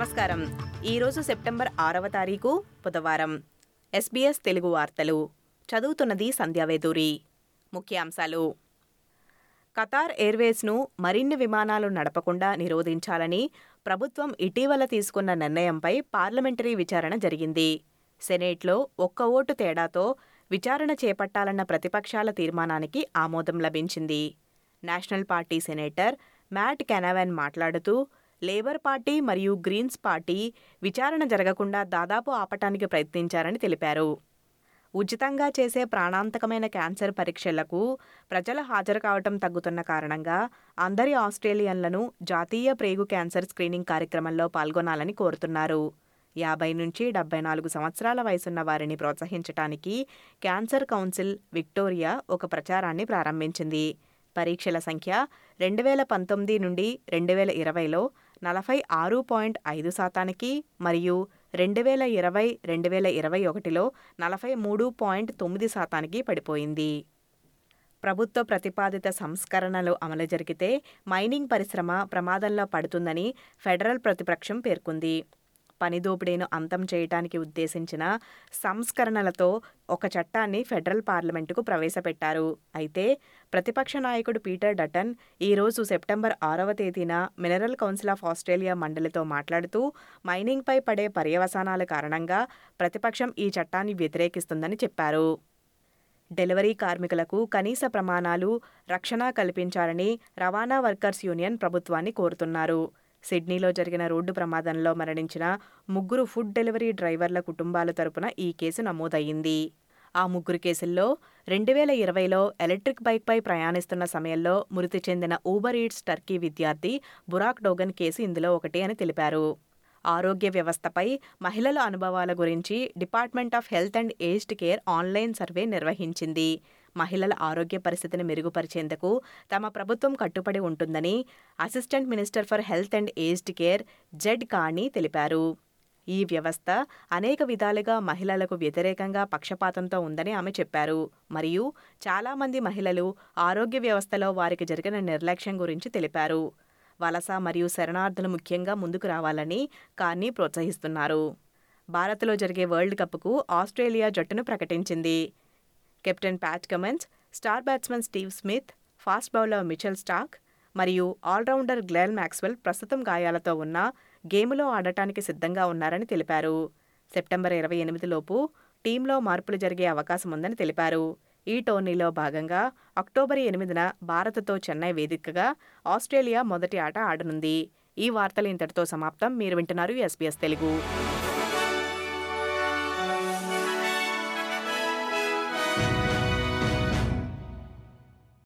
నమస్కారం ఈరోజు సెప్టెంబర్ ఆరవ తారీఖు బుధవారం ఎస్బీఎస్ తెలుగు వార్తలు చదువుతున్నది సంధ్యావేదూరి ముఖ్యాంశాలు ఖతార్ ఎయిర్వేస్ను మరిన్ని విమానాలు నడపకుండా నిరోధించాలని ప్రభుత్వం ఇటీవల తీసుకున్న నిర్ణయంపై పార్లమెంటరీ విచారణ జరిగింది సెనేట్లో ఒక్క ఓటు తేడాతో విచారణ చేపట్టాలన్న ప్రతిపక్షాల తీర్మానానికి ఆమోదం లభించింది National Party senator Matt Canavan మాట్లాడుతూ లేబర్ పార్టీ మరియు గ్రీన్స్ పార్టీ విచారణ జరగకుండా దాదాపు ఆపటానికి ప్రయత్నించారని తెలిపారు ఉచితంగా చేసే ప్రాణాంతకమైన క్యాన్సర్ పరీక్షలకు ప్రజలు హాజరు కావటం తగ్గుతున్న కారణంగా అందరి ఆస్ట్రేలియన్లను జాతీయ ప్రేగు క్యాన్సర్ స్క్రీనింగ్ కార్యక్రమంలో పాల్గొనాలని కోరుతున్నారు యాభై నుంచి డెబ్బై నాలుగు సంవత్సరాల వయసున్న వారిని ప్రోత్సహించడానికి క్యాన్సర్ కౌన్సిల్ విక్టోరియా ఒక ప్రచారాన్ని ప్రారంభించింది పరీక్షల సంఖ్య రెండు వేల పంతొమ్మిది నుండి రెండు వేల ఇరవైలో నలభై ఆరు పాయింట్ ఐదు శాతానికి మరియు రెండు వేల ఇరవై రెండు వేల ఇరవై ఒకటిలో నలభై మూడు పాయింట్ తొమ్మిది శాతానికి పడిపోయింది ప్రభుత్వ ప్రతిపాదిత సంస్కరణలు అమలు జరిగితే మైనింగ్ పరిశ్రమ ప్రమాదంలో పడుతుందని ఫెడరల్ ప్రతిపక్షం పేర్కొంది పని దోపిడీను అంతం చేయడానికి ఉద్దేశించిన సంస్కరణలతో ఒక చట్టాన్ని ఫెడరల్ పార్లమెంటుకు ప్రవేశపెట్టారు అయితే ప్రతిపక్ష నాయకుడు పీటర్ డటన్ ఈరోజు సెప్టెంబర్ ఆరవ తేదీన మినరల్ కౌన్సిల్ ఆఫ్ ఆస్ట్రేలియా మండలితో మాట్లాడుతూ మైనింగ్పై పడే పర్యవసానాల కారణంగా ప్రతిపక్షం ఈ చట్టాన్ని వ్యతిరేకిస్తుందని చెప్పారు డెలివరీ కార్మికులకు కనీస ప్రమాణాలు రక్షణ కల్పించాలని రవాణా వర్కర్స్ యూనియన్ ప్రభుత్వాన్ని కోరుతున్నారు సిడ్నీలో జరిగిన రోడ్డు ప్రమాదంలో మరణించిన ముగ్గురు ఫుడ్ డెలివరీ డ్రైవర్ల కుటుంబాల తరపున ఈ కేసు నమోదయ్యింది ఆ ముగ్గురు కేసుల్లో రెండు వేల ఇరవైలో ఎలక్ట్రిక్ బైక్పై ప్రయాణిస్తున్న సమయంలో మృతి చెందిన ఊబర్ ఈట్స్ టర్కీ విద్యార్థి బురాక్ డోగన్ కేసు ఇందులో ఒకటి అని తెలిపారు ఆరోగ్య వ్యవస్థపై మహిళల అనుభవాల గురించి Department of Health and Aged Care online survey నిర్వహించింది మహిళల ఆరోగ్య పరిస్థితిని మెరుగుపరిచేందుకు తమ ప్రభుత్వం కట్టుబడి ఉంటుందని Assistant Minister for Health and Aged Care Ged Kearney తెలిపారు ఈ వ్యవస్థ అనేక విధాలుగా మహిళలకు వ్యతిరేకంగా పక్షపాతంతో ఉందని ఆమె చెప్పారు మరియు చాలామంది మహిళలు ఆరోగ్య వ్యవస్థలో వారికి జరిగిన నిర్లక్ష్యం గురించి తెలిపారు వలస మరియు శరణార్థులు ముఖ్యంగా ముందుకు రావాలని కార్ని ప్రోత్సహిస్తున్నారు భారత్లో జరిగే వరల్డ్ కప్కు ఆస్ట్రేలియా జట్టును ప్రకటించింది captain Pat Cummins star batsmen Steve Smith fast bowler Mitchell Starc మరియు ఆల్రౌండర్ గ్లెల్ మ్యాక్స్వెల్ ప్రస్తుతం గాయాలతో ఉన్న గేములో ఆడటానికి సిద్ధంగా ఉన్నారని తెలిపారు సెప్టెంబర్ ఇరవై ఎనిమిదిలోపు టీంలో మార్పులు జరిగే అవకాశం ఉందని తెలిపారు ఈ టోర్నీలో భాగంగా అక్టోబర్ ఎనిమిదిన భారత్తో చెన్నై వేదికగా ఆస్ట్రేలియా మొదటి ఆట ఆడనుంది ఈ వార్తలు ఇంతటితో సమాప్తం మీరు వింటున్నారు ఎస్బీఎస్ తెలుగు